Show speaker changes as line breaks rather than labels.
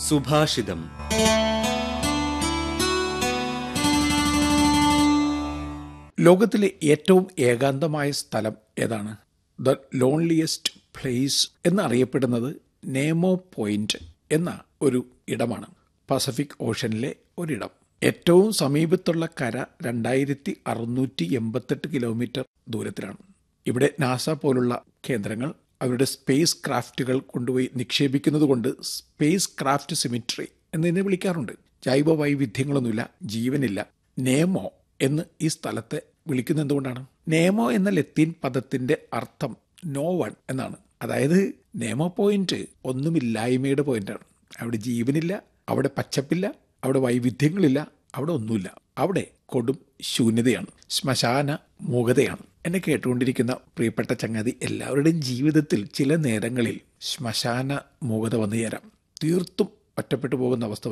സുഭാഷിതം
ലോകത്തിലെ ഏറ്റവും ഏകാന്തമായ സ്ഥലം ഏതാണ് ദ ലോൺലിയസ്റ്റ് പ്ലേസ് എന്നറിയപ്പെടുന്നത് നേമോ പോയിന്റ് എന്ന ഒരു ഇടമാണ് പസഫിക് ഓഷനിലെ ഒരിടം ഏറ്റവും സമീപത്തുള്ള കര രണ്ടായിരത്തി അറുന്നൂറ്റി എൺപത്തെട്ട് കിലോമീറ്റർ ദൂരത്തിലാണ് ഇവിടെ നാസ പോലുള്ള കേന്ദ്രങ്ങൾ അവരുടെ സ്പേസ് ക്രാഫ്റ്റുകൾ കൊണ്ടുപോയി നിക്ഷേപിക്കുന്നത് കൊണ്ട് സ്പേസ് ക്രാഫ്റ്റ് സിമിട്രി എന്നതിനെ വിളിക്കാറുണ്ട് ജൈവ വൈവിധ്യങ്ങളൊന്നുമില്ല ജീവനില്ല നേമോ എന്ന് ഈ സ്ഥലത്തെ വിളിക്കുന്നത് എന്തുകൊണ്ടാണ് നേമോ എന്ന ലത്തീൻ പദത്തിന്റെ അർത്ഥം നോ വൺ എന്നാണ് അതായത് നേമോ പോയിന്റ് ഒന്നുമില്ലായ്മയുടെ പോയിന്റാണ് അവിടെ ജീവനില്ല അവിടെ പച്ചപ്പില്ല അവിടെ വൈവിധ്യങ്ങളില്ല അവിടെ ഒന്നുമില്ല അവിടെ കൊടും ശൂന്യതയാണ് ശ്മശാന മൂകതയാണ് എന്നെ കേട്ടുകൊണ്ടിരിക്കുന്ന പ്രിയപ്പെട്ട ചങ്ങാതി എല്ലാവരുടെയും ജീവിതത്തിൽ ചില നേരങ്ങളിൽ ശ്മശാന മൂകത വന്നു ചേരാം തീർത്തും ഒറ്റപ്പെട്ടു പോകുന്ന അവസ്ഥ